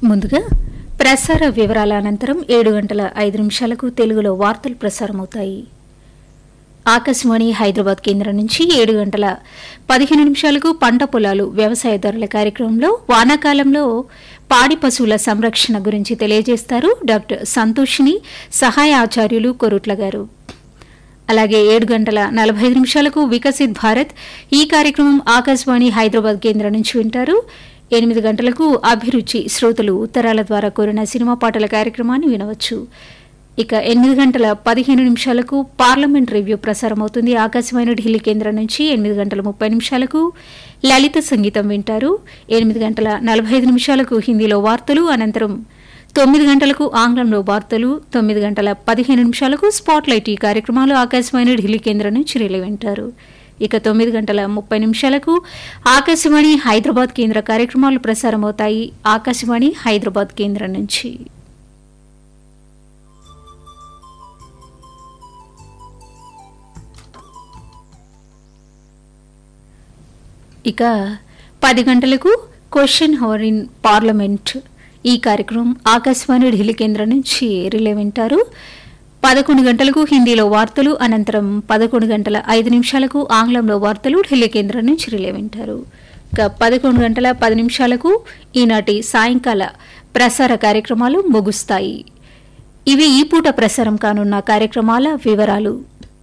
ముందుగా ప్రసార వివరాల అనంతరం ఏడు గంటల ఐదు నిమిషాలకు తెలుగులో వార్తలు ప్రసారమవుతాయి ఆకాశవాణి హైదరాబాద్ కేంద్రం నుంచి ఏడు గంటల పదిహేను నిమిషాలకు పంట పొలాలు వ్యవసాయదారుల కార్యక్రమంలో వానాకాలంలో పాడి పశువుల సంరక్షణ గురించి తెలియజేస్తారు డాక్టర్ సంతోషిని సహాయ ఆచార్యులు కొరుట్ల గారు అలాగే ఏడు గంటల నలభై ఐదు నిమిషాలకు వికసిత్ భారత్ ఈ కార్యక్రమం ఆకాశవాణి హైదరాబాద్ కేంద్రం నుంచి వింటారు ఎనిమిది గంటలకు అభిరుచి శ్రోతలు ఉత్తరాల ద్వారా కోరిన సినిమా పాటల కార్యక్రమాన్ని వినవచ్చు ఇక ఎనిమిది గంటల పదిహేను నిమిషాలకు పార్లమెంట్ రివ్యూ ప్రసారమవుతుంది ఆకాశవాణి ఢిల్లీ కేంద్రం నుంచి ఎనిమిది గంటల ముప్పై నిమిషాలకు లలిత సంగీతం వింటారు ఎనిమిది గంటల నలభై ఐదు నిమిషాలకు హిందీలో వార్తలు అనంతరం తొమ్మిది గంటలకు ఆంగ్లంలో వార్తలు తొమ్మిది గంటల పదిహేను నిమిషాలకు స్పాట్లైట్ ఈ కార్యక్రమాలు ఆకాశవాణి ఢిల్లీ కేంద్రం నుంచి రిలే వింటారు ఇక తొమ్మిది గంటల ముప్పై నిమిషాలకు ఆకాశవాణి హైదరాబాద్ కేంద్ర కార్యక్రమాలు ప్రసారమవుతాయి ఆకాశవాణి హైదరాబాద్ కేంద్రం నుంచి ఇక పది గంటలకు క్వశ్చన్ హవర్ ఇన్ పార్లమెంట్ ఈ కార్యక్రమం ఆకాశవాణి ఢిల్లీ కేంద్రం నుంచి రిలే వింటారు పదకొండు గంటలకు హిందీలో వార్తలు అనంతరం పదకొండు గంటల ఐదు నిమిషాలకు ఆంగ్లంలో వార్తలు ఢిల్లీ కేంద్రం నుంచి రిలే వింటారు ఇక పదకొండు గంటల పది నిమిషాలకు ఈనాటి సాయంకాల ప్రసార కార్యక్రమాలు ముగుస్తాయి ఇవి ఈ పూట ప్రసారం కానున్న కార్యక్రమాల వివరాలు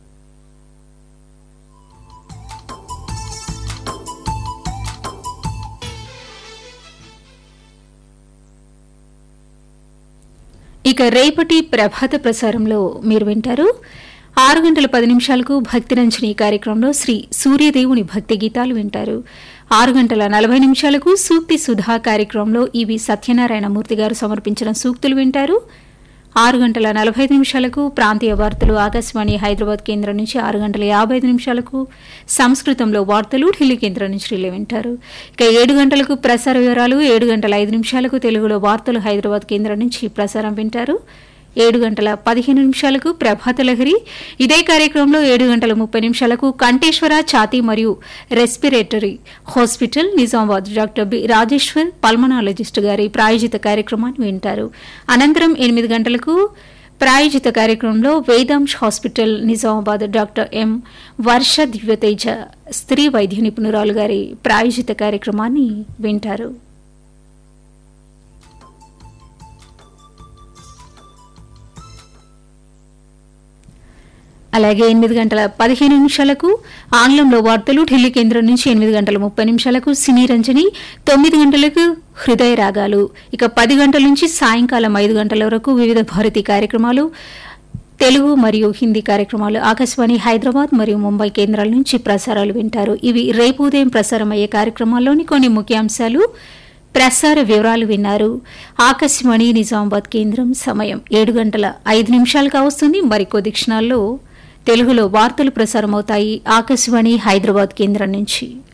ఇక రేపటి ప్రభాత ప్రసారంలో మీరు వింటారు ఆరు గంటల పది నిమిషాలకు భక్తిరంజని కార్యక్రమంలో శ్రీ సూర్యదేవుని భక్తి గీతాలు వింటారు ఆరు గంటల నలభై నిమిషాలకు సూక్తి సుధా కార్యక్రమంలో ఇవి సత్యనారాయణ మూర్తి గారు సమర్పించిన సూక్తులు వింటారు ఆరు గంటల నలభై ఐదు నిమిషాలకు ప్రాంతీయ వార్తలు ఆకాశవాణి హైదరాబాద్ కేంద్రం నుంచి ఆరు గంటల యాభై ఐదు నిమిషాలకు సంస్కృతంలో వార్తలు ఢిల్లీ కేంద్రం నుంచి రిలే వింటారు ఇక ఏడు గంటలకు ప్రసార వివరాలు ఏడు గంటల ఐదు నిమిషాలకు తెలుగులో వార్తలు హైదరాబాద్ కేంద్రం నుంచి ప్రసారం వింటారు ఏడు గంటల పదిహేను నిమిషాలకు ప్రభాత లహరి ఇదే కార్యక్రమంలో ఏడు గంటల ముప్పై నిమిషాలకు కంఠేశ్వర ఛాతీ మరియు respiratory hospital Nizamabad doctor B Rajeshwar pulmonologist గారి ప్రాయోజిత కార్యక్రమాన్ని వింటారు అనంతరం ఎనిమిది గంటలకు ప్రాయోజిత కార్యక్రమంలో Vedansh hospital Nizamabad doctor M Varsha Divyateja స్త్రీ వైద్య నిపుణురాలు గారి ప్రాయోజిత కార్యక్రమాన్ని వింటారు అలాగే ఎనిమిది గంటల పదిహేను నిమిషాలకు ఆంగ్లంలో వార్తలు ఢిల్లీ కేంద్రం నుంచి ఎనిమిది గంటల ముప్పై నిమిషాలకు సినీ రంజని తొమ్మిది గంటలకు హృదయ రాగాలు ఇక పది గంటల నుంచి సాయంకాలం ఐదు గంటల వరకు వివిధ భారతీ కార్యక్రమాలు తెలుగు మరియు హిందీ కార్యక్రమాలు ఆకాశవాణి హైదరాబాద్ మరియు ముంబై కేంద్రాల నుంచి ప్రసారాలు వింటారు ఇవి రేపు ఉదయం ప్రసారం అయ్యే కార్యక్రమాల్లోని కొన్ని ముఖ్యాంశాలు ప్రసార వివరాలు విన్నారు ఆకాశవాణి నిజామాబాద్ కేంద్రం సమయం ఏడు గంటల ఐదు నిమిషాలుగా వస్తుంది మరికొద్ది క్షణాల్లో తెలుగులో వార్తలు ప్రసారమవుతాయి ఆకాశవాణి హైదరాబాద్ కేంద్రం నుంచి